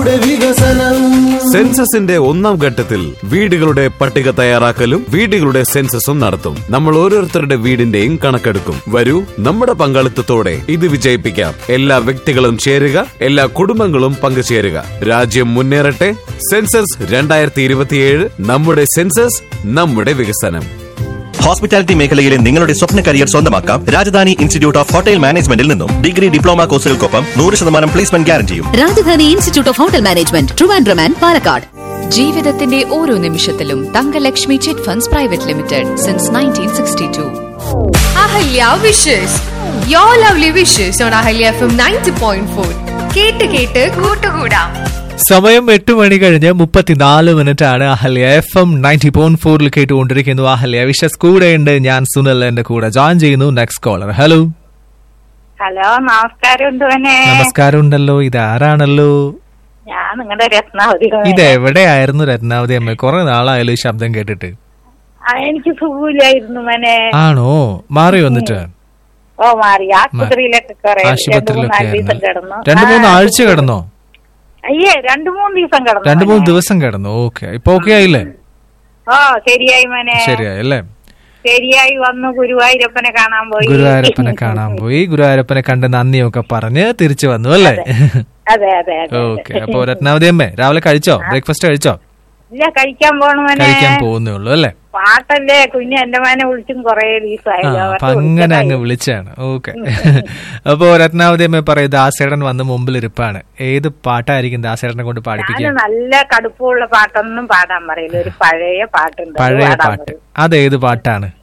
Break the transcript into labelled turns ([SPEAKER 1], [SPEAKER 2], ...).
[SPEAKER 1] വികസനം
[SPEAKER 2] സെൻസസിന്റെ ഒന്നാം ഘട്ടത്തിൽ വീടുകളുടെ പട്ടിക തയ്യാറാക്കലും വീടുകളുടെ സെൻസസും നടത്തും നമ്മൾ ഓരോരുത്തരുടെ വീടിന്റെയും കണക്കെടുക്കും വരൂ നമ്മുടെ പങ്കാളിത്തത്തോടെ ഇത് വിജയിപ്പിക്കാം എല്ലാ വ്യക്തികളും ചേരുക എല്ലാ കുടുംബങ്ങളും പങ്കുചേരുക രാജ്യം മുന്നേറട്ടെ സെൻസസ് രണ്ടായിരത്തി ഇരുപത്തിയേഴ് നമ്മുടെ സെൻസസ് നമ്മുടെ വികസനം
[SPEAKER 3] ഹോസ്പിറ്റാലിറ്റി മേഖലയിലെ നിങ്ങളുടെ സ്വപ്ന കരിയർ സ്വന്തമാക്കാം രാജധാനി ഇൻസ്റ്റിറ്റ്യൂട്ട് ഓഫ് ഹോട്ടൽ മാനേജ്മെന്റിൽ നിന്നും ഡിഗ്രി ഡിപ്ലോമ കോഴ്സുകൾക്കൊപ്പം നൂറ് ശതമാനം പ്ലേസ്മെന്റ് ഗ്യാരണ്ടിയും
[SPEAKER 4] Rajadhani institute of hotel management Trivandrum and Palakkad
[SPEAKER 5] ജീവിതത്തിന്റെ ഓരോ നിമിഷത്തിലും Thangalakshmi chit funds private limited since nineteen sixty two
[SPEAKER 6] Ahalya wishes your lovely wishes on Ahalya F M ninety point four കേട്ട് കേട്ട് കൂട്ടുകൂടാം
[SPEAKER 7] സമയം എട്ട് മണി കഴിഞ്ഞ് മുപ്പത്തിനാല് മിനിറ്റ് ആണ് Ahalya F M ninety point ഫോറിൽ കേട്ടുകൊണ്ടിരിക്കുന്നു അഹല്യ വിഷസ് കൂടെയുണ്ട് ഞാൻ സുനിൽ എന്റെ കൂടെ ജോയിൻ ചെയ്യുന്നു നെക്സ്റ്റ് കോളർ ഹലോ
[SPEAKER 8] ഹലോ നമസ്കാരം ഉണ്ടോനെ
[SPEAKER 7] നമസ്കാരം ഉണ്ടല്ലോ ഇത് ആരാണല്ലോ
[SPEAKER 8] ഞാൻ നിങ്ങളുടെ രത്നാവതി
[SPEAKER 7] ഇത് എവിടെയായിരുന്നു രത്നാവതി അമ്മ കുറെ നാളായാലും ഈ ശബ്ദം കേട്ടിട്ട്
[SPEAKER 8] ആ, എനിക്ക് സുഖമില്ലായിരുന്നു മനെ
[SPEAKER 7] ആണോ മാറി വന്നിട്ട്
[SPEAKER 8] ഓ മാറി ആശുപത്രിയിലൊക്കെ കുറെ രണ്ടു
[SPEAKER 7] ആശുപത്രിയിലൊക്കെ
[SPEAKER 8] മൂന്നാല് ദിവസം
[SPEAKER 7] ആയിരുന്നു
[SPEAKER 8] കിടന്നു
[SPEAKER 7] രണ്ടു മൂന്ന്
[SPEAKER 8] ആ,
[SPEAKER 7] ആഴ്ച കിടന്നോ
[SPEAKER 8] അയ്യേ രണ്ടു മൂന്ന് ദിവസം കിടന്നു
[SPEAKER 7] രണ്ടു മൂന്ന്
[SPEAKER 8] മോനെ.
[SPEAKER 7] ദിവസം കിടന്നു ഓക്കെ ഇപ്പൊ ഓക്കെ ആയില്ലേ
[SPEAKER 8] ഓ ശരിയായി മനെ
[SPEAKER 7] ശരിയായി അല്ലേ
[SPEAKER 8] ശരിയായി വന്നു ഗുരുവായൂരപ്പനെ കാണാൻ പോയി
[SPEAKER 7] ഗുരുവായൂരപ്പനെ കാണാൻ പോയി ഗുരുവായൂരപ്പനെ കണ്ട് നന്ദിയൊക്കെ പറഞ്ഞ് തിരിച്ചു വന്നു അല്ലേ
[SPEAKER 8] അതെ അതെ അതെ
[SPEAKER 7] ഓക്കെ അപ്പൊ രത്നാവതി അമ്മേ രാവിലെ കഴിച്ചോ ബ്രേക്ക്ഫാസ്റ്റ് കഴിച്ചോ
[SPEAKER 8] ഇല്ല കഴിക്കാൻ പോണു മനെ
[SPEAKER 7] കഴിക്കാൻ പോകുന്നേ ഉള്ളൂ അല്ലേ
[SPEAKER 8] പാട്ടല്ലേ കുഞ്ഞ് എന്റെ മനെ വിളിച്ചും കൊറേ
[SPEAKER 7] ആ
[SPEAKER 8] ദിവസമായല്ലോ
[SPEAKER 7] അപ്പൊ അങ്ങനെ അങ്ങ് വിളിച്ചാണ് ഓക്കെ അപ്പൊ രത്നാവതി അമ്മ പറയും ദാസേടൻ വന്ന് മുമ്പിൽ ഇരിപ്പാണ് ഏത് പാട്ടായിരിക്കും ദാസേടനെ കൊണ്ട്
[SPEAKER 8] ഞാൻ
[SPEAKER 7] പാടിപ്പിക്കുക
[SPEAKER 8] നല്ല കടുപ്പമുള്ള പാട്ടൊന്നും പാടാൻ പറയില്ല ഒരു പഴയ പാട്ടുണ്ട് അത്
[SPEAKER 7] പഴയ
[SPEAKER 8] പാടാൻ
[SPEAKER 7] പാട്ട്
[SPEAKER 8] പറയും.
[SPEAKER 7] അതേത് പാട്ടാണ്